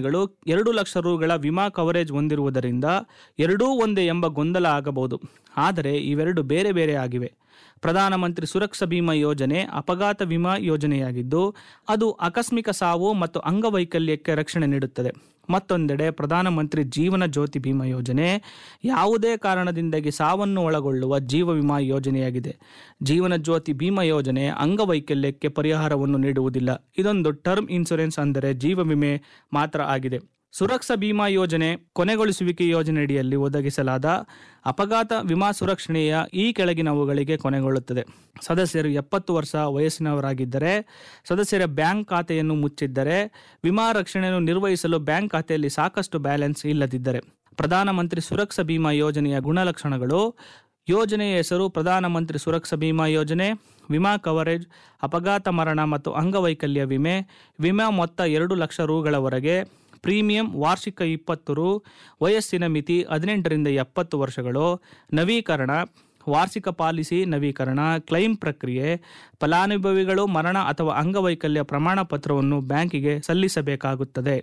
ಗಳು ಎರಡು ಲಕ್ಷ ರುಗಳ ವಿಮಾ ಕವರೇಜ್ ಹೊಂದಿರುವುದರಿಂದ ಎರಡೂ ಒಂದೇ ಎಂಬ ಗೊಂದಲ ಆಗಬಹುದು ಆದರೆ ಇವೆರಡು ಬೇರೆ ಬೇರೆ ಆಗಿವೆ ಪ್ರಧಾನಮಂತ್ರಿ ಸುರಕ್ಷಾ ಬಿಮಾ ಯೋಜನೆ ಅಪಘಾತ ವಿಮಾ ಯೋಜನೆಯಾಗಿದ್ದು ಅದು ಆಕಸ್ಮಿಕ ಸಾವು ಮತ್ತು ಅಂಗವೈಕಲ್ಯಕ್ಕೆ ರಕ್ಷಣೆ ನೀಡುತ್ತದೆ ಮತ್ತೊಂದೆಡೆ ಪ್ರಧಾನಮಂತ್ರಿ ಜೀವನ ಜ್ಯೋತಿ ಬಿಮಾ ಯೋಜನೆ ಯಾವುದೇ ಕಾರಣದಿಂದಾಗಿ ಸಾವನ್ನು ಒಳಗೊಳ್ಳುವ ಜೀವ ವಿಮಾ ಯೋಜನೆಯಾಗಿದೆ ಜೀವನ ಜ್ಯೋತಿ ಬಿಮಾ ಯೋಜನೆ ಅಂಗವೈಕಲ್ಯಕ್ಕೆ ಪರಿಹಾರವನ್ನು ನೀಡುವುದಿಲ್ಲ ಇದೊಂದು ಟರ್ಮ್ ಇನ್ಶೂರೆನ್ಸ್ ಅಂದರೆ ಜೀವ ವಿಮೆ ಮಾತ್ರ ಆಗಿದೆ ಸುರಕ್ಷಾ ಬಿಮಾ ಯೋಜನೆ ಕೊನೆಗೊಳಿಸುವಿಕೆ ಯೋಜನೆಯಡಿಯಲ್ಲಿ ಒದಗಿಸಲಾದ ಅಪಘಾತ ವಿಮಾ ಸುರಕ್ಷಣೆಯ ಈ ಕೆಳಗಿನವುಗಳಿಗೆ ಕೊನೆಗೊಳ್ಳುತ್ತದೆ ಸದಸ್ಯರು ಎಪ್ಪತ್ತು ವರ್ಷ ವಯಸ್ಸಿನವರಾಗಿದ್ದರೆ ಸದಸ್ಯರ ಬ್ಯಾಂಕ್ ಖಾತೆಯನ್ನು ಮುಚ್ಚಿದ್ದರೆ ವಿಮಾ ರಕ್ಷಣೆಯನ್ನು ನಿರ್ವಹಿಸಲು ಬ್ಯಾಂಕ್ ಖಾತೆಯಲ್ಲಿ ಸಾಕಷ್ಟು ಬ್ಯಾಲೆನ್ಸ್ ಇಲ್ಲದಿದ್ದರೆ ಪ್ರಧಾನಮಂತ್ರಿ ಸುರಕ್ಷಾ ಬಿಮಾ ಯೋಜನೆಯ ಗುಣಲಕ್ಷಣಗಳು ಯೋಜನೆಯ ಹೆಸರು ಪ್ರಧಾನಮಂತ್ರಿ ಸುರಕ್ಷಾ ಬಿಮಾ ಯೋಜನೆ ವಿಮಾ ಕವರೇಜ್ ಅಪಘಾತ ಮರಣ ಮತ್ತು ಅಂಗವೈಕಲ್ಯ ವಿಮೆ ವಿಮಾ ಮೊತ್ತ ಎರಡು ಲಕ್ಷ ರುಗಳವರೆಗೆ ಪ್ರೀಮಿಯಂ ವಾರ್ಷಿಕ ಇಪ್ಪತ್ತು ರು ವಯಸ್ಸಿನ ಮಿತಿ ಹದಿನೆಂಟರಿಂದ ಎಪ್ಪತ್ತು ವರ್ಷಗಳು ನವೀಕರಣ ವಾರ್ಷಿಕ ಪಾಲಿಸಿ ನವೀಕರಣ ಕ್ಲೈಮ್ ಪ್ರಕ್ರಿಯೆ ಫಲಾನುಭವಿಗಳು ಮರಣ ಅಥವಾ ಅಂಗವೈಕಲ್ಯ ಪ್ರಮಾಣ ಪತ್ರವನ್ನು ಬ್ಯಾಂಕಿಗೆ ಸಲ್ಲಿಸಬೇಕಾಗುತ್ತದೆ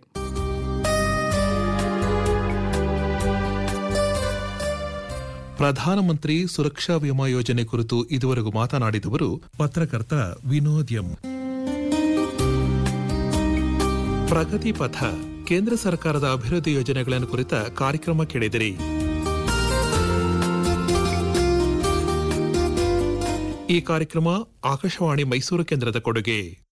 ಪ್ರಧಾನಮಂತ್ರಿ ಸುರಕ್ಷಾ ವಿಮಾ ಯೋಜನೆ ಕುರಿತು ಇದುವರೆಗೂ ಮಾತನಾಡಿದವರು ಪತ್ರಕರ್ತ ವಿನೋದ್ ಎಂ ಪ್ರಗತಿ ಪಥ ಕೇಂದ್ರ ಸರ್ಕಾರದ ಅಭಿವೃದ್ಧಿ ಯೋಜನೆಗಳನ್ನು ಕುರಿತ ಕಾರ್ಯಕ್ರಮ ಕೇಳಿದಿರಿ ಈ ಕಾರ್ಯಕ್ರಮ ಆಕಾಶವಾಣಿ ಮೈಸೂರು ಕೇಂದ್ರದ ಕೊಡುಗೆ